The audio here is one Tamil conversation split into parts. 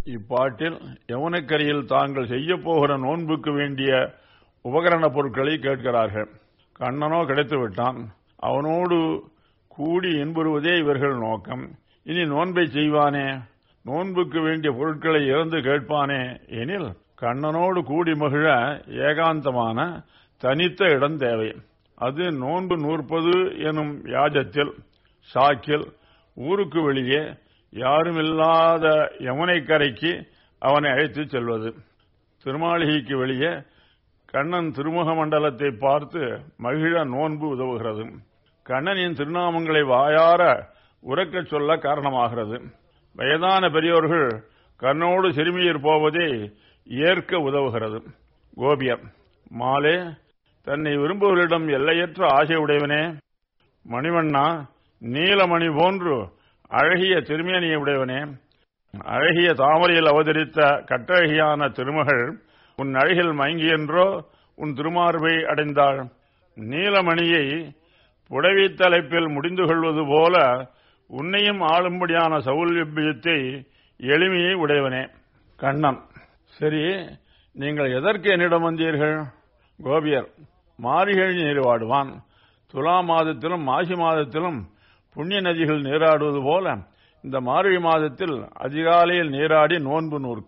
இப்பாட்டில் யமுனக்கரையில் தாங்கள் செய்ய போகிற நோன்புக்கு வேண்டிய உபகரண பொருட்களை கேட்கிறார்கள் கண்ணனோ கிடைத்து விட்டான் அவனோடு கூடி என்புறுவதே இவர்கள் நோக்கம் இனி நோன்பை செய்வானே நோன்புக்கு வேண்டிய பொருட்களை இறந்து கேட்பானே எனில் கண்ணனோடு கூடி மகிழ ஏகாந்தமான தனித்த இடம் தேவை அது நோன்பு நூற்பது எனும் யாஜத்தில் சாக்கில் ஊருக்கு வெளியே யாருமில்லாத யமுனை கரைக்கு அவனை அழைத்துச் செல்வது திருமாளிகைக்கு வெளியே கண்ணன் திருமுக மண்டலத்தை பார்த்து மகிழ நோன்பு உதவுகிறது கண்ணனின் திருநாமங்களை வாயார உறக்கச் சொல்ல காரணமாகிறது வயதான பெரியோர்கள் கண்ணோடு சிறுமியர் போவதை ஏற்க உதவுகிறது கோபியர் மாலே தன்னை விரும்புவர்களிடம் எல்லையற்ற ஆசை உடையவனே மணிவண்ணா நீலமணி போன்று அழகிய திருமேனியை உடையவனே அழகிய தாமரையில் அவதரித்த கட்டழகியான திருமகள் உன் அழகில் மயங்கியென்றோ உன் திருமார்பை அடைந்தாள் நீலமணியை புடவை தலைப்பில் முடிந்து கொள்வது போல உன்னையும் ஆளும்படியான சௌல்யத்தை எளிமையை உடையவனே கண்ணன் சரி நீங்கள் எதற்கு என்னிடம் வந்தீர்கள் கோபியர் மாரிகழி நீராடுவான் துலா மாதத்திலும் மாசி மாதத்திலும் புண்ணிய நதிகள் நீராடுவது போல இந்த மார்கழி மாதத்தில் அதிகாலையில் நீராடி நோன்பு நூற்க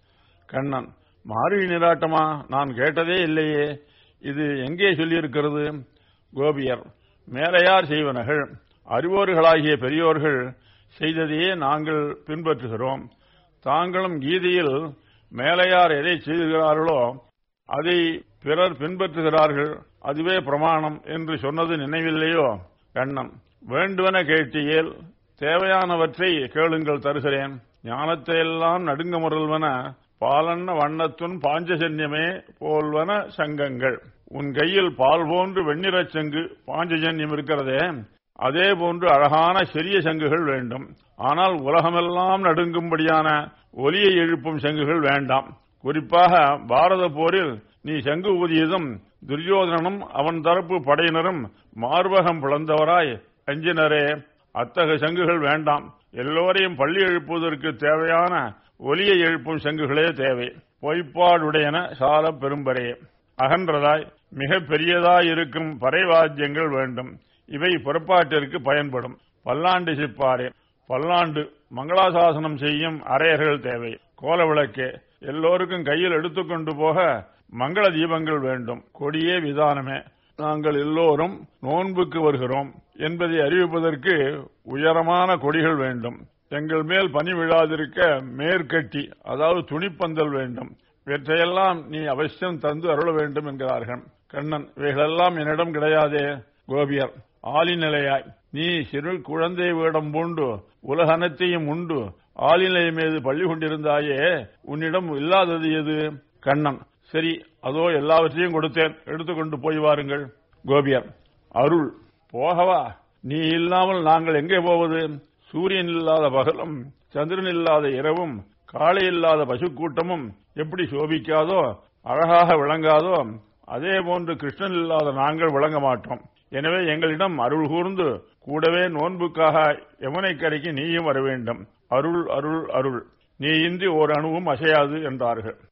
கண்ணன் மார்கழி நீராட்டமா நான் கேட்டதே இல்லையே இது எங்கே சொல்லியிருக்கிறது கோபியர் மேலையார் செய்வனகள் அறிவோர்களாகிய பெரியோர்கள் செய்ததையே நாங்கள் பின்பற்றுகிறோம் தாங்களும் கீதையில் மேலையார் எதை செய்கிறார்களோ அதை பிறர் பின்பற்றுகிறார்கள் அதுவே பிரமாணம் என்று சொன்னது நினைவில்லையோ கண்ணன் வேண்டுவன கேட்டியேல் தேவையானவற்றை கேளுங்கள் தருகிறேன் ஞானத்தையெல்லாம் நடுங்க முரல்வன பாலன்ன வண்ணத்துன் பாஞ்சஜன்யமே போல்வன சங்கங்கள் உன் கையில் பால் போன்று வெண்ணிறச் சங்கு பாஞ்சஜன்யம் இருக்கிறதே அதே போன்று அழகான சிறிய சங்குகள் வேண்டும் ஆனால் உலகமெல்லாம் நடுங்கும்படியான ஒலியை எழுப்பும் சங்குகள் வேண்டாம் குறிப்பாக பாரத போரில் நீ சங்கு ஊதியதும் துரியோதனனும் அவன் தரப்பு படையினரும் மார்பகம் பிளந்தவராய் அஞ்சினரே அத்தகைய சங்குகள் வேண்டாம் எல்லோரையும் பள்ளி எழுப்புவதற்கு தேவையான ஒலியை எழுப்பும் சங்குகளே தேவை பொய்ப்பாடுடையன சால பெரும்பரே அகன்றதாய் மிக பெரியதாய் இருக்கும் பறைவாத்தியங்கள் வேண்டும் இவை புறப்பாட்டிற்கு பயன்படும் பல்லாண்டு சிப்பாரே பல்லாண்டு மங்களாசாசனம் செய்யும் அரையர்கள் தேவை கோல விளக்கே எல்லோருக்கும் கையில் எடுத்துக்கொண்டு போக மங்கள தீபங்கள் வேண்டும் கொடியே விதானமே நாங்கள் எல்லோரும் நோன்புக்கு வருகிறோம் என்பதை அறிவிப்பதற்கு உயரமான கொடிகள் வேண்டும் எங்கள் மேல் பனி விழாதிருக்க மேற்கட்டி அதாவது துணிப்பந்தல் வேண்டும் இவற்றையெல்லாம் நீ அவசியம் தந்து அருள வேண்டும் என்கிறார்கள் கண்ணன் இவைகளெல்லாம் என்னிடம் கிடையாதே கோபியர் ஆளிநிலையாய் நீ சிறு குழந்தை வேடம் பூண்டு உலகனத்தையும் உண்டு ஆளிநிலை மீது பள்ளி கொண்டிருந்தாயே உன்னிடம் இல்லாதது எது கண்ணன் சரி அதோ எல்லாவற்றையும் கொடுத்தேன் எடுத்துக்கொண்டு போய் வாருங்கள் கோபியர் அருள் போகவா நீ இல்லாமல் நாங்கள் எங்கே போவது சூரியன் இல்லாத பகலும் சந்திரன் இல்லாத இரவும் காளை இல்லாத பசுக்கூட்டமும் எப்படி சோபிக்காதோ அழகாக விளங்காதோ அதே போன்று கிருஷ்ணன் இல்லாத நாங்கள் விளங்க மாட்டோம் எனவே எங்களிடம் அருள் கூர்ந்து கூடவே நோன்புக்காக யமுனை கரைக்கு நீயும் வர வேண்டும் அருள் அருள் அருள் நீ இன்றி ஓர் அணுவும் அசையாது என்றார்கள்